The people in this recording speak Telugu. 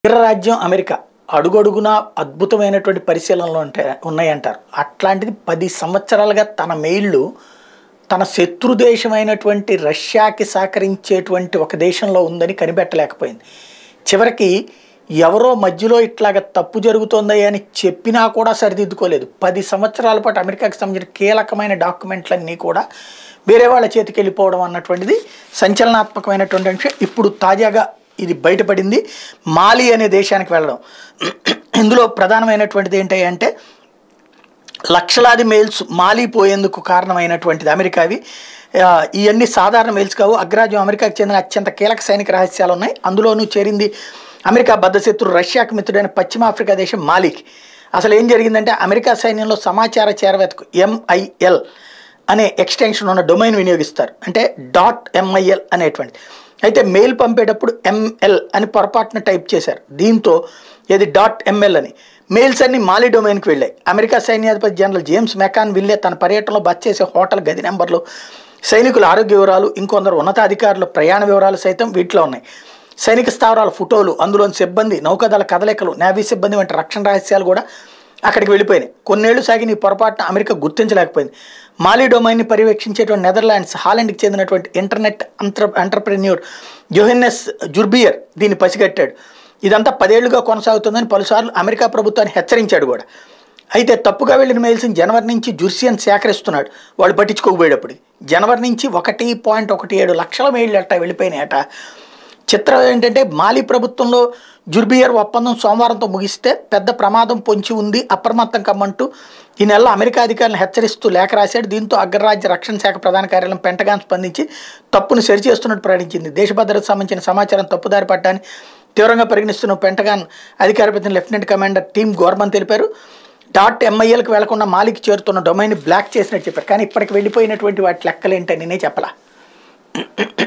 అగ్రరాజ్యం అమెరికా అడుగడుగునా అద్భుతమైనటువంటి పరిశీలనలు ఉంటాయి ఉన్నాయంటారు అట్లాంటిది పది సంవత్సరాలుగా తన మెయిళ్ళు తన శత్రు దేశమైనటువంటి రష్యాకి సహకరించేటువంటి ఒక దేశంలో ఉందని కనిపెట్టలేకపోయింది చివరికి ఎవరో మధ్యలో ఇట్లాగ తప్పు జరుగుతోంది అని చెప్పినా కూడా సరిదిద్దుకోలేదు పది సంవత్సరాల పాటు అమెరికాకి సంబంధించిన కీలకమైన డాక్యుమెంట్లన్నీ కూడా వేరే వాళ్ళ చేతికి వెళ్ళిపోవడం అన్నటువంటిది సంచలనాత్మకమైనటువంటి విషయం ఇప్పుడు తాజాగా ఇది బయటపడింది మాలి అనే దేశానికి వెళ్ళడం ఇందులో ప్రధానమైనటువంటిది ఏంటి అంటే లక్షలాది మెయిల్స్ మాలిపోయేందుకు కారణమైనటువంటిది అమెరికావి ఆ, ఇవన్నీ సాధారణ మెయిల్స్ కావు అగ్రాజ్యం అమెరికాకు చెందిన అత్యంత కీలక సైనిక రహస్యాలు ఉన్నాయి అందులోనూ చేరింది అమెరికా బద్ధశత్రు రష్యాకు మిత్రుడైన పశ్చిమ ఆఫ్రికా దేశం మాలికి అసలు ఏం జరిగిందంటే అమెరికా సైన్యంలో సమాచార చేరవేతకు ఎంఐఎల్ అనే ఎక్స్టెన్షన్ ఉన్న డొమైన్ వినియోగిస్తారు అంటే డాట్ ఎంఐఎల్ అనేటువంటి అయితే మెయిల్ పంపేటప్పుడు ఎంఎల్ అని పొరపాటున టైప్ చేశారు దీంతో ఇది డాట్ ఎంఎల్ అని మెయిల్స్ అన్ని మాలి డొమైన్కి వెళ్ళాయి అమెరికా సైన్యాధిపతి జనరల్ జేమ్స్ మెకాన్ విల్లే తన పర్యటనలో బస్ చేసే హోటల్ గది నెంబర్లు సైనికుల ఆరోగ్య వివరాలు ఇంకొందరు ఉన్నతాధికారుల ప్రయాణ వివరాలు సైతం వీటిలో ఉన్నాయి సైనిక స్థావరాల ఫోటోలు అందులోని సిబ్బంది నౌకాదళ కదలికలు నేవీ సిబ్బంది వంటి రక్షణ రహస్యాలు కూడా అక్కడికి వెళ్ళిపోయినాయి కొన్నేళ్లు సాగిన ఈ పొరపాటున అమెరికా గుర్తించలేకపోయింది మాలి డొమైన్ని పర్యవేక్షించేటువంటి నెదర్లాండ్స్ హాలండ్కి చెందినటువంటి ఇంటర్నెట్ అంటర్ ఎంటర్ప్రెన్యూర్ జోహెన్నెస్ జుర్బియర్ దీన్ని పసిగట్టాడు ఇదంతా పదేళ్లుగా కొనసాగుతుందని పలుసార్లు అమెరికా ప్రభుత్వాన్ని హెచ్చరించాడు కూడా అయితే తప్పుగా వెళ్ళిన మెయిల్స్ని జనవరి నుంచి జుర్సియన్ సేకరిస్తున్నాడు వాళ్ళు పట్టించుకోకపోయేటప్పుడు జనవరి నుంచి ఒకటి పాయింట్ ఒకటి ఏడు లక్షల మెయిల్ అట్ట వెళ్ళిపోయినాయట చిత్రం ఏంటంటే మాలి ప్రభుత్వంలో జుర్బియర్ ఒప్పందం సోమవారంతో ముగిస్తే పెద్ద ప్రమాదం పొంచి ఉంది అప్రమత్తం కమ్మంటూ ఈ నెలలో అమెరికా అధికారులను హెచ్చరిస్తూ లేఖ రాశాడు దీంతో అగ్రరాజ్య రక్షణ శాఖ ప్రధాన కార్యాలయం పెంటగాన్ స్పందించి తప్పును సరిచేస్తున్నట్టు ప్రకటించింది దేశ భద్రతకు సంబంధించిన సమాచారం తప్పుదారి పట్టాన్ని తీవ్రంగా పరిగణిస్తున్న పెంటగాన్ అధికార ప్రతినిధి లెఫ్టినెంట్ కమాండర్ టీమ్ గోర్మన్ తెలిపారు డాట్ ఎంఐఎల్కి వెళ్లకుండా మాలికి చేరుతున్న డొమైన్ బ్లాక్ చేసినట్టు చెప్పారు కానీ ఇప్పటికి వెళ్ళిపోయినటువంటి వాటి లెక్కలేంటని నేనే చెప్పలా